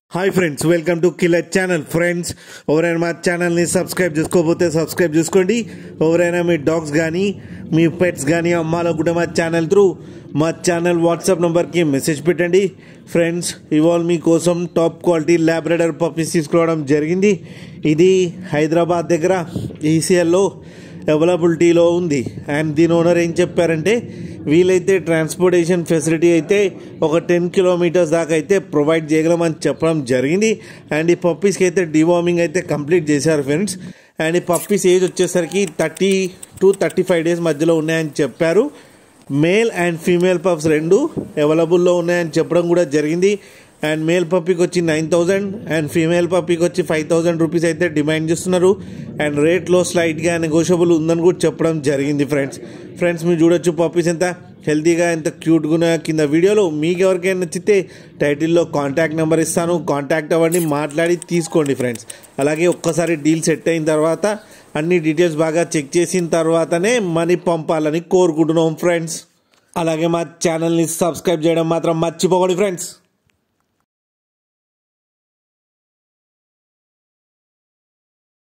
hi friends welcome to killer channel friends ఎవరైనా మా ఛానల్ని సబ్స్క్రైబ్ చేసుకోకపోతే సబ్స్క్రైబ్ చేసుకోండి ఎవరైనా మీ డాగ్స్ కానీ మీ పెట్స్ కానీ అమ్మాలనుకుంటే మా ఛానల్ త్రూ మా ఛానల్ వాట్సాప్ నెంబర్కి మెసేజ్ పెట్టండి ఫ్రెండ్స్ ఇవాళ మీకోసం టాప్ క్వాలిటీ ల్యాబ్రేడర్ పప్పీస్ తీసుకురావడం జరిగింది ఇది హైదరాబాద్ దగ్గర ఈసీఎల్లో అవైలబిలిటీలో ఉంది అండ్ దీని ఓనర్ ఏం చెప్పారంటే వీలైతే ట్రాన్స్పోర్టేషన్ ఫెసిలిటీ అయితే ఒక టెన్ కిలోమీటర్స్ దాకా అయితే ప్రొవైడ్ చేయగలమని చెప్పడం జరిగింది అండ్ ఈ పప్పీస్కి అయితే డివార్మింగ్ అయితే కంప్లీట్ చేశారు ఫ్రెండ్స్ అండ్ ఈ పప్పీస్ ఏజ్ వచ్చేసరికి thirty to thirty five days మధ్యలో ఉన్నాయని చెప్పారు మేల్ అండ్ ఫీమేల్ పప్స్ రెండు అవైలబుల్లో ఉన్నాయని చెప్పడం కూడా జరిగింది అండ్ మేల్ పప్పీకి వచ్చి నైన్ థౌజండ్ అండ్ ఫీమేల్ పప్పీకి వచ్చి ఫైవ్ థౌజండ్ రూపీస్ అయితే డిమాండ్ చేస్తున్నారు అండ్ రేట్లో స్లైట్గా నెగోషియబుల్ ఉందని కూడా చెప్పడం జరిగింది ఫ్రెండ్స్ ఫ్రెండ్స్ మీరు చూడొచ్చు పప్పీస్ ఎంత హెల్తీగా ఎంత క్యూట్గా ఉన్నాయో కింద వీడియోలో మీకు ఎవరికైనా నచ్చితే టైటిల్లో కాంటాక్ట్ నెంబర్ ఇస్తాను కాంటాక్ట్ అవ్వండి మాట్లాడి తీసుకోండి ఫ్రెండ్స్ అలాగే ఒక్కసారి డీల్ సెట్ అయిన తర్వాత అన్ని డీటెయిల్స్ బాగా చెక్ చేసిన తర్వాతనే మనీ పంపాలని కోరుకుంటున్నాం ఫ్రెండ్స్ అలాగే మా ఛానల్ని సబ్స్క్రైబ్ చేయడం మాత్రం మర్చిపోకండి ఫ్రెండ్స్